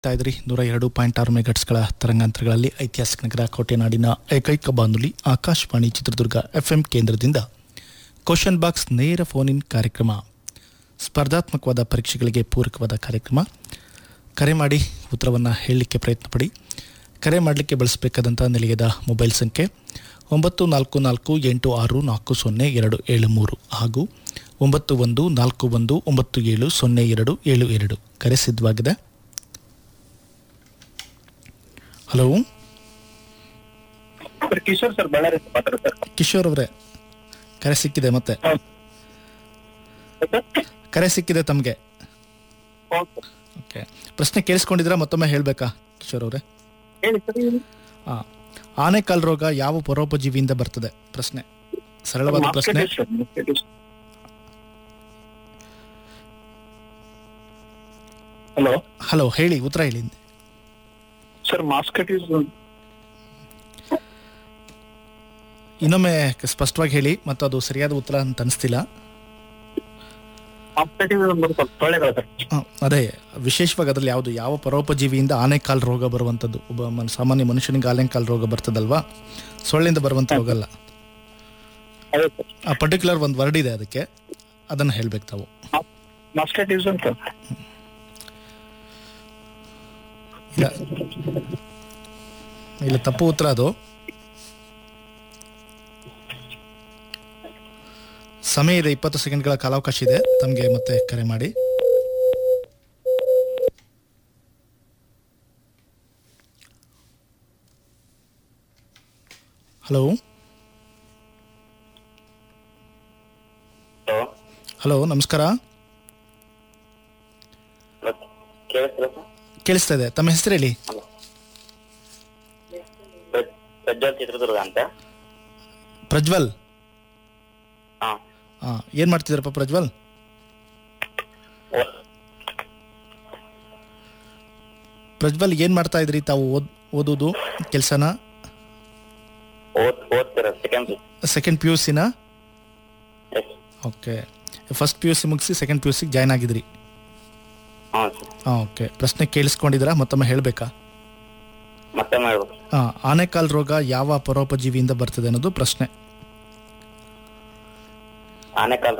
ಕೇಳ್ತಾ ಇದ್ರಿ ನೂರ ಎರಡು ಪಾಯಿಂಟ್ ಆರು ಮೆಗಾಟ್ಸ್ಗಳ ತರಂಗಾಂತರಗಳಲ್ಲಿ ಐತಿಹಾಸಿಕ ನಗರ ಕೋಟೆನಾಡಿನ ಏಕೈಕ ಬಾನುಲಿ ಆಕಾಶವಾಣಿ ಚಿತ್ರದುರ್ಗ ಎಫ್ಎಂ ಕೇಂದ್ರದಿಂದ ಕ್ವಶನ್ ಬಾಕ್ಸ್ ನೇರ ಫೋನ್ ಇನ್ ಕಾರ್ಯಕ್ರಮ ಸ್ಪರ್ಧಾತ್ಮಕವಾದ ಪರೀಕ್ಷೆಗಳಿಗೆ ಪೂರಕವಾದ ಕಾರ್ಯಕ್ರಮ ಕರೆ ಮಾಡಿ ಉತ್ತರವನ್ನು ಹೇಳಲಿಕ್ಕೆ ಪ್ರಯತ್ನ ಪಡಿ ಕರೆ ಮಾಡಲಿಕ್ಕೆ ಬಳಸಬೇಕಾದಂಥ ನಿಲಯದ ಮೊಬೈಲ್ ಸಂಖ್ಯೆ ಒಂಬತ್ತು ನಾಲ್ಕು ನಾಲ್ಕು ಎಂಟು ಆರು ನಾಲ್ಕು ಸೊನ್ನೆ ಎರಡು ಏಳು ಮೂರು ಹಾಗೂ ಒಂಬತ್ತು ಒಂದು ನಾಲ್ಕು ಒಂದು ಒಂಬತ್ತು ಏಳು ಸೊನ್ನೆ ಎರಡು ಏಳು ಎರಡು ಕರೆ ಸಿದ್ಧವಾಗಿದೆ hello sir Kishore sir Ballari ಮಾತಾಡ ಸರ್ ಕಿಶೋರ್ ಅವರೇ ಕರೆ ಸಿಕ್ಕಿದೆ ಮತ್ತೆ ಕರೆ ಸಿಕ್ಕಿದೆ ತಮಗೆ ಓಕೆ ಪ್ರಶ್ನೆ ಕೇಳಿಸ್ಕೊಂಡಿದ್ದೀರಾ ಮತ್ತೊಮ್ಮೆ ಹೇಳಬೇಕಾ ಕಿಶೋರ್ ಅವರೇ ಹೇಳಿ ಸರ್ ಹಾಂ ಆನೆಕಾಲ್ ರೋಗ ಯಾವ ಪರೋಪಜೀವಿಯಿಂದ ಬರ್ತದೆ ಪ್ರಶ್ನೆ ಸರಳವಾದ ಪ್ರಶ್ನೆ ಹಲೋ ಹಲೋ ಹೇಳಿ ಉತ್ತರ ಹೇಳಿ ಸರ್ ಮಾಸ್ಕಟಿಸ್ ಇನ್ನೊಮ್ಮೆ ಸ್ಪಷ್ಟವಾಗಿ ಹೇಳಿ ಮತ್ತು ಅದು ಸರಿಯಾದ ಉತ್ತರ ಅಂತ ಅನಿಸ್ತಿಲ್ಲ ಮಾಸ್ಕಟಿಸ್ ಒಂದು ಸ್ವಲ್ಪ ಸೊಳ್ಳೆಗಳು ಸರ್ ಆ, ಅದೇ ವಿಶೇಷವಾಗಿ ಅದರಲ್ಲಿ ಯಾವುದು ಯಾವ ಪರೋಪಜೀವಿಯಿಂದ ಆನೆಕಾಲ್ ರೋಗ ಬರುವಂಥದ್ದು ಒಬ್ಬ ಮನ್- ಸಾಮಾನ್ಯ ಮನುಷ್ಯನಿಗೆ ಆನೆಕಾಲ್ ರೋಗ ಬರ್ತದಲ್ವಾ ಸೊಳ್ಳೆಯಿಂದ ಬರುವಂಥ ರೋಗ ಅಲ್ಲ ಅದೇ ಸರ್ ಆ ಪರ್ಟಿಕ್ಯುಲರ್ ಒಂದು ವರ್ಡ್ ಇದೆ ಅದಕ್ಕೆ ಅದನ್ನು ಹೇಳ್ಬೇಕು ತಾವು ಮಾಸ್ಕಟಿಸ್ ಅಂತ ಇಲ್ಲ ಇಲ್ಲ ತಪ್ಪು ಉತ್ತರ ಅದು ಸಮಯ ಇದೆ ಇಪ್ಪತ್ತು ಸೆಕೆಂಡ್ಗಳ ಕಾಲಾವಕಾಶ ಇದೆ ತಮಗೆ ಮತ್ತೆ ಕರೆ ಮಾಡಿ ಹಲೋ ಹಲೋ ಹಲೋ ನಮಸ್ಕಾರ ಕೇಳಿಸ್ತಿಲ್ಲ ಸರ್ ಕೇಳಿಸ್ತಾ ಇದೆ ತಮ್ಮ ಹೆಸರು ಹೇಳಿ ಪ್ರಜ್- ಪ್ರಜ್ವಲ್ ಚಿತ್ರದುರ್ಗ ಅಂತ ಪ್ರಜ್ವಲ್ ಹಾ ಹಾಂ ಏನು ಮಾಡ್ತಿದ್ದೀರಪ್ಪ ಪ್ರಜ್ವಲ್ ಓ- ಪ್ರಜ್ವಲ್ ಏನು ಮಾಡ್ತಾ ಇದ್ರಿ ತಾವು ಓದ್ ಓದೋದು ಕೆಲಸನ ಓದ್ ಓದ್ತಿರ ಸೆಕೆಂಡ್ ಸೆಕೆಂಡ್ ಪಿ ಯು ಸಿನ okay first P U C ಮುಗಿಸಿ ಸೆಕೆಂಡ್ ಪಿ ಯು ಸಿಗೆ ಜಾಯ್ನ್ ಆಗಿದ್ರಿ ಹಾ ಸರ್ ಹಾಂ ಓಕೆ ಪ್ರಶ್ನೆ ಕೇಳಿಸ್ಕೊಂಡಿದ್ದೀರಾ ಮತ್ತೊಮ್ಮೆ ಹೇಳಬೇಕಾ ಮತ್ತೆ ಮಾಡ್ಬೇಕು ಹಾಂ ಆನೆಕಾಲ್ ರೋಗ ಯಾವ ಪರೋಪಜೀವಿಯಿಂದ ಬರ್ತದೆ ಅನ್ನೋದು ಪ್ರಶ್ನೆ ಆನೆಕಾಲ್